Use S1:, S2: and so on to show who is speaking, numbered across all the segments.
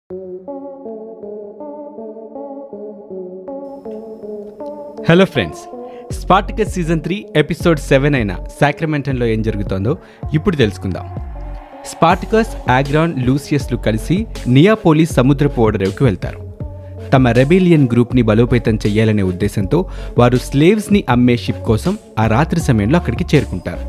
S1: hello friends Spartacus season three episode seven అయిన సాక్రమెంటన్లో ఏం జరుగుతోందో ఇప్పుడు తెలుసుకుందాం స్పార్టికస్ ఆగ్రాన్ లూసియస్లు కలిసి నియాపోలిస్ సముద్రపు ఓడరేవుకి వెళ్తారు తమ రెబిలియన్ గ్రూప్ని బలోపేతం చేయాలనే ఉద్దేశంతో వారు స్లేవ్స్ని అమ్మే షిప్ కోసం ఆ రాత్రి సమయంలో అక్కడికి చేరుకుంటారు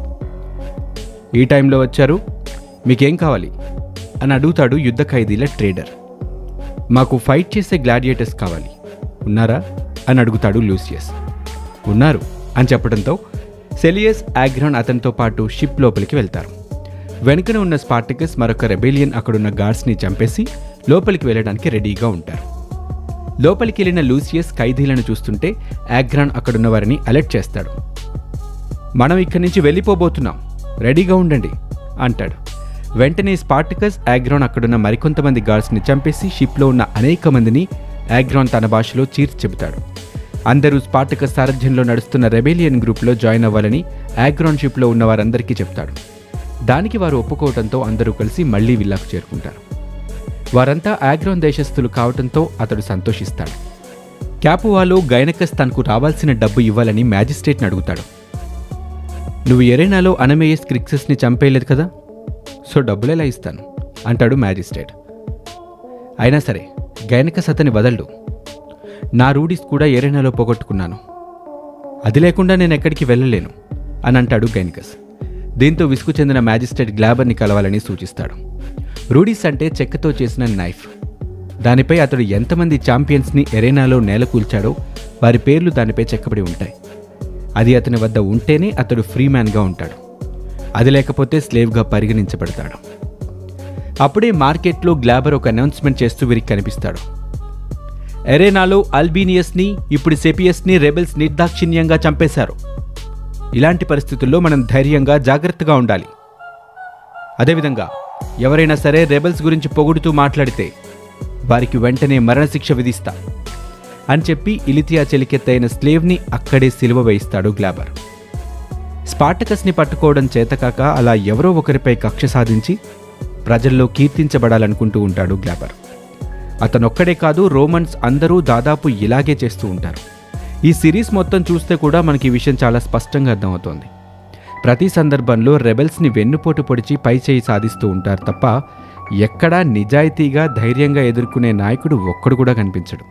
S1: ఈ టైంలో వచ్చారు మీకేం కావాలి అని అడుగుతాడు యుద్ధ ఖైదీల ట్రేడర్ మాకు ఫైట్ చేసే గ్లాడియేటర్స్ కావాలి ఉన్నారా అని అడుగుతాడు లూసియస్ ఉన్నారు అని చెప్పడంతో సెలియస్ ఆగ్రాన్ అతనితో పాటు షిప్ లోపలికి వెళ్తారు వెనుకన ఉన్న స్పార్టికస్ మరొక రెబేలియన్ అక్కడున్న గార్డ్స్ని చంపేసి లోపలికి వెళ్ళడానికి రెడీగా ఉంటారు లోపలికి వెళ్ళిన లూసియస్ ఖైదీలను చూస్తుంటే ఆగ్రాన్ అక్కడున్న వారిని అలర్ట్ చేస్తాడు మనం ఇక్కడి నుంచి వెళ్ళిపోబోతున్నాం రెడీగా ఉండండి అంటాడు వెంటనే స్పార్టికస్ ఆగ్రాన్ అక్కడున్న మరికొంతమంది గార్డ్స్ని చంపేసి షిప్లో ఉన్న అనేక మందిని ఆగ్రాన్ తన భాషలో చీర్చి చెబుతాడు అందరూ స్పార్టికస్ సారథ్యంలో నడుస్తున్న రెబేలియన్ గ్రూప్లో జాయిన్ అవ్వాలని ఆగ్రాన్ షిప్లో ఉన్న వారందరికీ చెప్తాడు దానికి వారు ఒప్పుకోవడంతో అందరూ కలిసి మళ్లీ విల్లాకు చేరుకుంటారు వారంతా ఆగ్రాన్ దేశస్థులు కావడంతో అతడు సంతోషిస్తాడు క్యాపువాలో గైనకస్ తనకు రావాల్సిన డబ్బు ఇవ్వాలని మ్యాజిస్ట్రేట్ని అడుగుతాడు నువ్వు ఎరేనాలో అనమేయస్ క్రిక్సెస్ని చంపేయలేదు కదా సో డబ్బులు ఎలా ఇస్తాను అంటాడు మ్యాజిస్ట్రేట్ అయినా సరే గైనకస్ అతని వదలడు నా రూడీస్ కూడా ఎరేనాలో పోగొట్టుకున్నాను అది లేకుండా నేను ఎక్కడికి వెళ్ళలేను అని అంటాడు గైనకస్ దీంతో విసుగు చెందిన మ్యాజిస్ట్రేట్ గ్లాబర్ని కలవాలని సూచిస్తాడు రూడీస్ అంటే చెక్కతో చేసిన నైఫ్ దానిపై అతడు ఎంతమంది ఛాంపియన్స్ని ఎరేనాలో నేలకూల్చాడో వారి పేర్లు దానిపై చెక్కబడి ఉంటాయి అది అతని వద్ద ఉంటేనే అతడు ఫ్రీ మ్యాన్గా ఉంటాడు అది లేకపోతే స్లేవ్గా పరిగణించబడతాడు అప్పుడే మార్కెట్లో గ్లాబర్ ఒక అనౌన్స్మెంట్ చేస్తూ వీరికి కనిపిస్తాడు ఎరేనాలో అల్బీనియస్ని ఇప్పుడు సెపియస్ని రెబెల్స్ నిర్దాక్షిణ్యంగా చంపేశారు ఇలాంటి పరిస్థితుల్లో మనం ధైర్యంగా జాగ్రత్తగా ఉండాలి అదేవిధంగా ఎవరైనా సరే రెబెల్స్ గురించి పొగుడుతూ మాట్లాడితే వారికి వెంటనే మరణశిక్ష విధిస్తా అని చెప్పి ఇలితియా చెలికెత్తైన స్లేవ్ని అక్కడే సిలువ వేయిస్తాడు గ్లాబర్ స్పార్టకస్ని పట్టుకోవడం చేతకాక అలా ఎవరో ఒకరిపై కక్ష సాధించి ప్రజల్లో కీర్తించబడాలనుకుంటూ ఉంటాడు గ్లాబర్ అతనొక్కడే కాదు రోమన్స్ అందరూ దాదాపు ఇలాగే చేస్తూ ఉంటారు ఈ సిరీస్ మొత్తం చూస్తే కూడా మనకి ఈ విషయం చాలా స్పష్టంగా అర్థమవుతోంది ప్రతి సందర్భంలో రెబెల్స్ని వెన్నుపోటు పొడిచి పై చేయి సాధిస్తూ ఉంటారు తప్ప ఎక్కడా నిజాయితీగా ధైర్యంగా ఎదుర్కొనే నాయకుడు ఒక్కడు కూడా కనిపించడు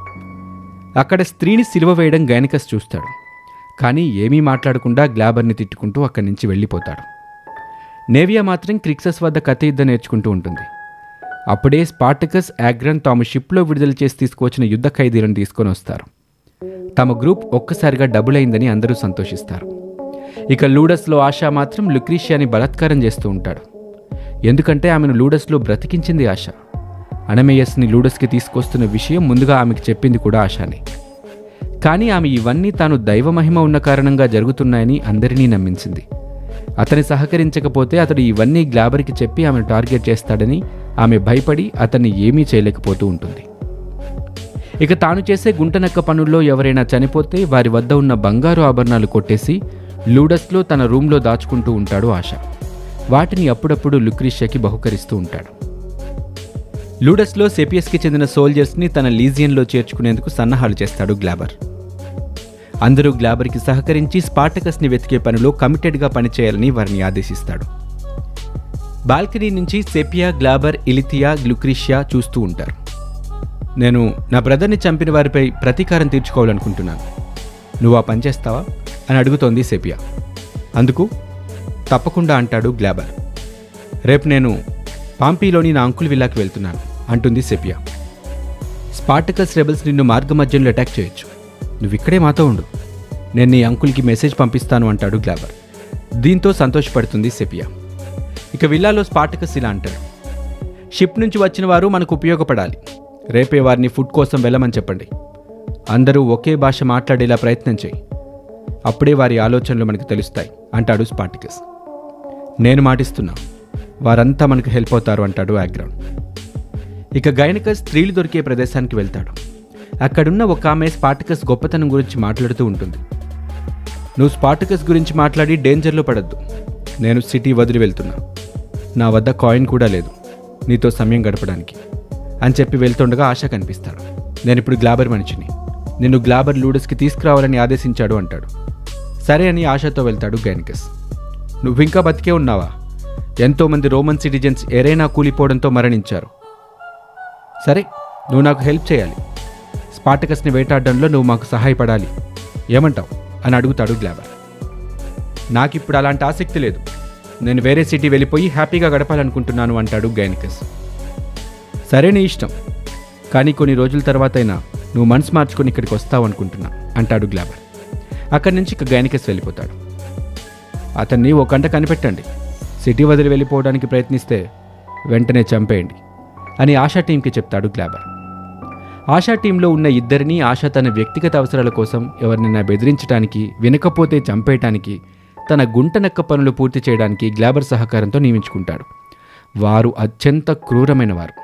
S1: అక్కడ స్త్రీని సిలువ వేయడం గైనకస్ చూస్తాడు కానీ ఏమీ మాట్లాడకుండా గ్లాబర్ని తిట్టుకుంటూ అక్కడి నుంచి వెళ్ళిపోతాడు నేవియా మాత్రం క్రిక్సస్ వద్ద కథ యుద్ధం నేర్చుకుంటూ ఉంటుంది అప్పుడే స్పార్టకస్ యాగ్రన్ తాము షిప్లో విడుదల చేసి తీసుకువచ్చిన యుద్ధ ఖైదీలను తీసుకొని వస్తారు తమ గ్రూప్ ఒక్కసారిగా డబుల్ అయిందని అందరూ సంతోషిస్తారు ఇక లూడస్లో ఆశ మాత్రం లుక్రీషియాని బలాత్కారం చేస్తూ ఉంటాడు ఎందుకంటే ఆమెను లూడస్లో బ్రతికించింది ఆశ అనమేయస్ని లూడస్కి తీసుకొస్తున్న విషయం ముందుగా ఆమెకు చెప్పింది కూడా ఆశానే కానీ ఆమె ఇవన్నీ తాను దైవమహిమ ఉన్న కారణంగా జరుగుతున్నాయని అందరినీ నమ్మించింది అతని సహకరించకపోతే అతడు ఇవన్నీ గ్లాబర్కి చెప్పి ఆమెను టార్గెట్ చేస్తాడని ఆమె భయపడి అతన్ని ఏమీ చేయలేకపోతూ ఉంటుంది ఇక తాను చేసే గుంటనక్క పనుల్లో ఎవరైనా చనిపోతే వారి వద్ద ఉన్న బంగారు ఆభరణాలు కొట్టేసి లూడస్లో తన రూమ్లో దాచుకుంటూ ఉంటాడు ఆశ వాటిని అప్పుడప్పుడు లుక్రిషియాకి బహుకరిస్తూ ఉంటాడు లూడస్లో సెపియస్కి చెందిన సోల్జర్స్ని తన లీజియన్లో చేర్చుకునేందుకు సన్నాహాలు చేస్తాడు గ్లాబర్ అందరూ గ్లాబర్కి సహకరించి స్పార్టకస్ని వెతికే పనిలో కమిటెడ్గా పనిచేయాలని వారిని ఆదేశిస్తాడు బాల్కనీ నుంచి సెపియా గ్లాబర్ ఇలిథియా గ్లుక్రిషియా చూస్తూ ఉంటారు నేను నా బ్రదర్ని చంపిన వారిపై ప్రతీకారం తీర్చుకోవాలనుకుంటున్నాను నువ్వు ఆ పని చేస్తావా అని అడుగుతోంది సెపియా అందుకు తప్పకుండా అంటాడు గ్లాబర్ రేపు నేను పాంపీలోని నా అంకుల్ విల్లాకి వెళ్తున్నాను అంటుంది సెపియా స్పార్టకస్ రెబల్స్ నిన్ను మార్గమధ్యంలో అటాక్ చేయొచ్చు నువ్వు ఇక్కడే మాతో ఉండు నేను నీ అంకుల్కి మెసేజ్ పంపిస్తాను అంటాడు గ్లాబర్ దీంతో సంతోషపడుతుంది సెపియా ఇక విల్లాలో స్పార్టకస్ ఇలా అంటాడు షిప్ నుంచి వచ్చిన వారు మనకు ఉపయోగపడాలి రేపే వారిని ఫుడ్ కోసం వెళ్ళమని చెప్పండి అందరూ ఒకే భాష మాట్లాడేలా ప్రయత్నం చేయి అప్పుడే వారి ఆలోచనలు మనకు తెలుస్తాయి అంటాడు స్పార్టికస్ నేను మాటిస్తున్నా వారంతా మనకు హెల్ప్ అవుతారు అంటాడు యాగ్రౌండ్ ఇక గైనకస్ స్త్రీలు దొరికే ప్రదేశానికి వెళ్తాడు అక్కడున్న ఒక ఆమె స్పార్టికస్ గొప్పతనం గురించి మాట్లాడుతూ ఉంటుంది నువ్వు స్పార్టికస్ గురించి మాట్లాడి డేంజర్లో పడద్దు నేను సిటీ వదిలి వెళ్తున్నా నా వద్ద కాయిన్ కూడా లేదు నీతో సమయం గడపడానికి అని చెప్పి వెళ్తుండగా ఆశ కనిపిస్తాడు నేను ఇప్పుడు గ్లాబర్ మనిషిని నిన్ను గ్లాబర్ లూడస్కి తీసుకురావాలని ఆదేశించాడు అంటాడు సరే అని ఆశతో వెళ్తాడు గైనికస్ నువ్వు ఇంకా బతికే ఉన్నావా ఎంతోమంది రోమన్ సిటిజన్స్ ఎరైనా కూలిపోవడంతో మరణించారు సరే నువ్వు నాకు హెల్ప్ చేయాలి స్పాటకస్ని వేటాడడంలో నువ్వు మాకు సహాయపడాలి ఏమంటావు అని అడుగుతాడు గ్లాబర్ నాకు ఇప్పుడు అలాంటి ఆసక్తి లేదు నేను వేరే సిటీ వెళ్ళిపోయి హ్యాపీగా గడపాలనుకుంటున్నాను అంటాడు గైనికస్ సరే నీ ఇష్టం కానీ కొన్ని రోజుల తర్వాత అయినా నువ్వు మనసు మార్చుకొని ఇక్కడికి వస్తావు అనుకుంటున్నా అంటాడు గ్లాబర్ అక్కడి నుంచి ఇక గైనికస్ వెళ్ళిపోతాడు అతన్ని ఓ గంట కనిపెట్టండి సిటీ వదిలి వెళ్ళిపోవడానికి ప్రయత్నిస్తే వెంటనే చంపేయండి అని ఆశా టీంకి చెప్తాడు గ్లాబర్ ఆశా టీంలో ఉన్న ఇద్దరిని ఆశ తన వ్యక్తిగత అవసరాల కోసం ఎవరినైనా బెదిరించడానికి వినకపోతే చంపేయటానికి తన గుంటనక్క పనులు పూర్తి చేయడానికి గ్లాబర్ సహకారంతో నియమించుకుంటాడు వారు అత్యంత క్రూరమైన వారు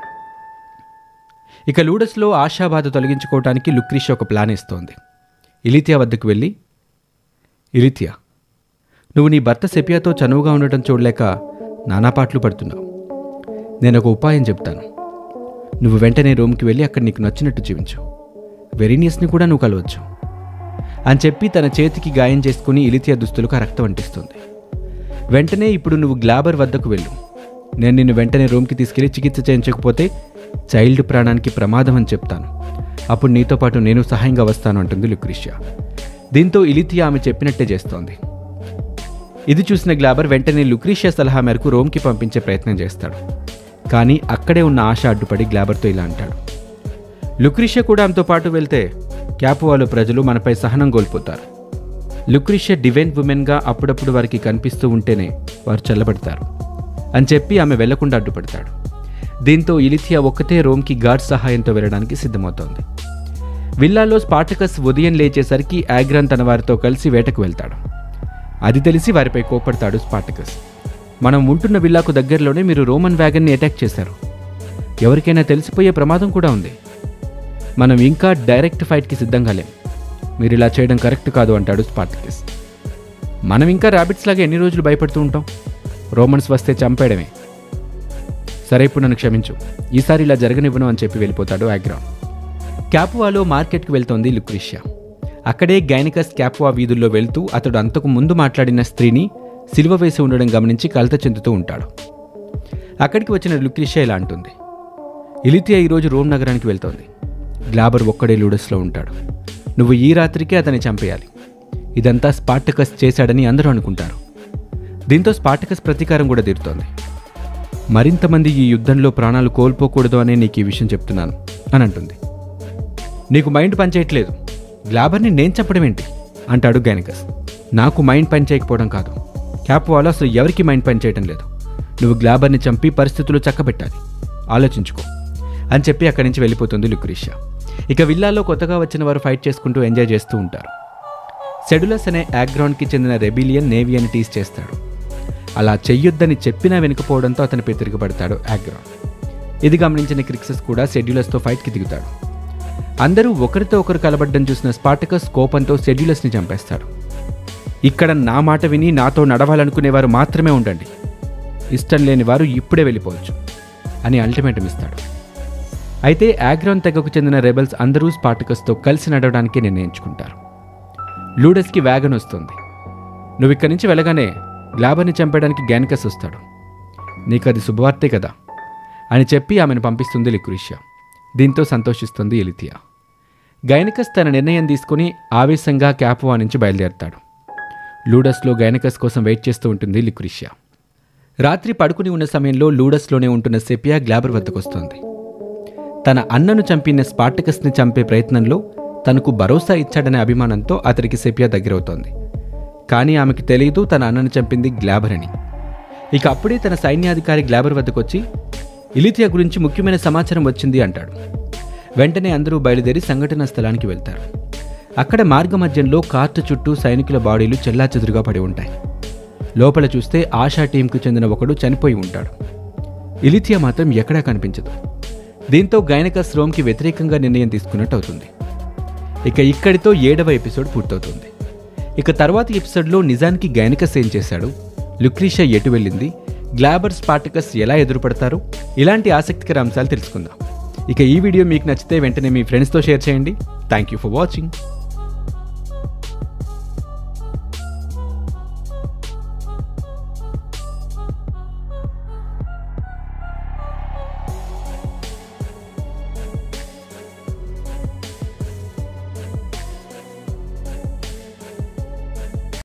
S1: ఇక లూడస్లో ఆశాబాధ తొలగించుకోవటానికి లుక్రిష్ ఒక ప్లాన్ ఇస్తోంది ఇలితియా వద్దకు వెళ్ళి ఇలితియా నువ్వు నీ భర్త సెపియాతో చనువుగా ఉండటం చూడలేక నానాపాట్లు పడుతున్నావు నేను ఒక ఉపాయం చెప్తాను నువ్వు వెంటనే రూమ్కి వెళ్ళి అక్కడ నీకు నచ్చినట్టు జీవించు వెరీనియస్ని కూడా నువ్వు కలవచ్చు అని చెప్పి తన చేతికి గాయం చేసుకుని ఇలితియా దుస్తులకు ఆ రక్తం అంటిస్తుంది వెంటనే ఇప్పుడు నువ్వు గ్లాబర్ వద్దకు వెళ్ళు నేను నిన్ను వెంటనే రూమ్కి తీసుకెళ్లి చికిత్స చేయించకపోతే చైల్డ్ ప్రాణానికి ప్రమాదం అని చెప్తాను అప్పుడు నీతో పాటు నేను సహాయంగా వస్తాను అంటుంది లుక్రిషియా దీంతో ఇలితియా ఆమె చెప్పినట్టే చేస్తోంది ఇది చూసిన గ్లాబర్ వెంటనే లుక్రీషియా సలహా మేరకు రోమ్కి పంపించే ప్రయత్నం చేస్తాడు కానీ అక్కడే ఉన్న ఆశ అడ్డుపడి గ్లాబర్తో ఇలా అంటాడు లుక్రీషియా కూడా ఆమెతో పాటు వెళ్తే క్యాపువాలో ప్రజలు మనపై సహనం కోల్పోతారు లుక్రీషియా డివైన్ ఉమెన్గా అప్పుడప్పుడు వారికి కనిపిస్తూ ఉంటేనే వారు చల్లబడతారు అని చెప్పి ఆమె వెళ్లకుండా అడ్డుపడతాడు దీంతో ఇలిథియా ఒక్కతే రోమ్కి గార్డ్ సహాయంతో వెళ్ళడానికి సిద్ధమవుతోంది విల్లాలో స్పాటకస్ ఉదయం లేచేసరికి ఆగ్రాన్ తన వారితో కలిసి వేటకు వెళ్తాడు అది తెలిసి వారిపై కోపడతాడు స్పాటకస్ మనం ఉంటున్న విల్లాకు దగ్గరలోనే మీరు రోమన్ వ్యాగన్ని అటాక్ చేశారు ఎవరికైనా తెలిసిపోయే ప్రమాదం కూడా ఉంది మనం ఇంకా డైరెక్ట్ ఫైట్కి సిద్ధంగా లేం మీరు ఇలా చేయడం కరెక్ట్ కాదు అంటాడు స్పాటకస్ మనం ఇంకా ర్యాబిట్స్ లాగా ఎన్ని రోజులు భయపడుతూ ఉంటాం రోమన్స్ వస్తే చంపేయడమే సరే ఇప్పుడు నన్ను క్షమించు ఈసారి ఇలా జరగనివ్వను అని చెప్పి వెళ్ళిపోతాడు ఆగ్రాన్ క్యాపువాలో మార్కెట్కి వెళ్తోంది లుక్రిషియా అక్కడే గైనికస్ క్యాపువా వీధుల్లో వెళ్తూ అతడు అంతకు ముందు మాట్లాడిన స్త్రీని సిలువ వేసి ఉండడం గమనించి కలత చెందుతూ ఉంటాడు అక్కడికి వచ్చిన లుక్రిషియా ఇలా అంటుంది ఇలితియా ఈరోజు రోమ్ నగరానికి వెళ్తోంది గ్లాబర్ ఒక్కడే లూడస్లో ఉంటాడు నువ్వు ఈ రాత్రికే అతన్ని చంపేయాలి ఇదంతా స్పార్టకస్ చేశాడని అందరూ అనుకుంటారు దీంతో స్పార్టకస్ ప్రతీకారం కూడా తీరుతోంది మరింతమంది ఈ యుద్ధంలో ప్రాణాలు కోల్పోకూడదు అనే నీకు ఈ విషయం చెప్తున్నాను అని అంటుంది నీకు మైండ్ పనిచేయట్లేదు గ్లాబర్ని నేను చెప్పడం ఏంటి అంటాడు గైనకస్ నాకు మైండ్ పని చేయకపోవడం కాదు క్యాప్ వాళ్ళు అసలు ఎవరికి మైండ్ పని చేయటం లేదు నువ్వు గ్లాబర్ని చంపి పరిస్థితులు చక్కబెట్టాలి ఆలోచించుకో అని చెప్పి అక్కడి నుంచి వెళ్ళిపోతుంది లుక్రీషియా ఇక విల్లాలో కొత్తగా వచ్చిన వారు ఫైట్ చేసుకుంటూ ఎంజాయ్ చేస్తూ ఉంటారు సెడులస్ అనే యాగ్రౌండ్కి చెందిన రెబిలియన్ నేవీ అని టీస్ చేస్తాడు అలా చెయ్యొద్దని చెప్పినా వెనుకపోవడంతో అతనిపై తిరగబడతాడు యాగ్రౌండ్ ఇది గమనించిన క్రిక్సెస్ కూడా షెడ్యూలర్స్తో ఫైట్కి దిగుతాడు అందరూ ఒకరితో ఒకరు కలబడ్డం చూసిన స్పాటకస్ కోపంతో షెడ్యూలర్స్ని చంపేస్తాడు ఇక్కడ నా మాట విని నాతో నడవాలనుకునేవారు మాత్రమే ఉండండి ఇష్టం లేని వారు ఇప్పుడే వెళ్ళిపోవచ్చు అని అల్టిమేటం ఇస్తాడు అయితే ఆగ్రాన్ తెగకు చెందిన రెబెల్స్ అందరూ స్పాటకస్తో కలిసి నడవడానికి నిర్ణయించుకుంటారు లూడస్కి వ్యాగన్ వస్తుంది నువ్వు ఇక్కడి నుంచి వెళ్ళగానే గ్లాబర్ని చంపడానికి గ్యానికస్ వస్తాడు నీకు అది శుభవార్తే కదా అని చెప్పి ఆమెను పంపిస్తుంది లిక్రిషియా దీంతో సంతోషిస్తుంది ఎలితియా గైనకస్ తన నిర్ణయం తీసుకుని ఆవేశంగా క్యాపువా నుంచి బయలుదేరతాడు లూడస్లో గైనకస్ కోసం వెయిట్ చేస్తూ ఉంటుంది లిక్రిషియా రాత్రి పడుకుని ఉన్న సమయంలో లూడస్లోనే ఉంటున్న సెపియా గ్లాబర్ వద్దకు వస్తోంది తన అన్నను చంపిన స్పార్టకస్ని చంపే ప్రయత్నంలో తనకు భరోసా ఇచ్చాడనే అభిమానంతో అతనికి సెపియా దగ్గరవుతోంది కానీ ఆమెకు తెలియదు తన అన్నను చంపింది గ్లాబర్ అని ఇక అప్పుడే తన సైన్యాధికారి గ్లాబర్ వద్దకొచ్చి ఇలితియా గురించి ముఖ్యమైన సమాచారం వచ్చింది అంటాడు వెంటనే అందరూ బయలుదేరి సంఘటనా స్థలానికి వెళ్తారు అక్కడ మార్గమధ్యంలో కార్టు చుట్టూ సైనికుల బాడీలు చెల్లాచెదురుగా పడి ఉంటాయి లోపల చూస్తే ఆశా టీంకు చెందిన ఒకడు చనిపోయి ఉంటాడు ఇలిథియా మాత్రం ఎక్కడా కనిపించదు దీంతో గైనకస్ రోమ్కి వ్యతిరేకంగా నిర్ణయం తీసుకున్నట్టు అవుతుంది ఇక ఇక్కడితో ఏడవ ఎపిసోడ్ పూర్తవుతుంది ఇక తర్వాతి ఎపిసోడ్లో నిజానికి గైనకస్ ఏం చేశాడు లుక్రీషా ఎటు వెళ్ళింది గ్లాబర్ స్పాటకస్ ఎలా ఎదురుపడతారు ఇలాంటి ఆసక్తికర అంశాలు తెలుసుకుందాం ఇక ఈ వీడియో మీకు నచ్చితే వెంటనే మీ ఫ్రెండ్స్తో షేర్ చేయండి థ్యాంక్ యూ ఫర్ వాచింగ్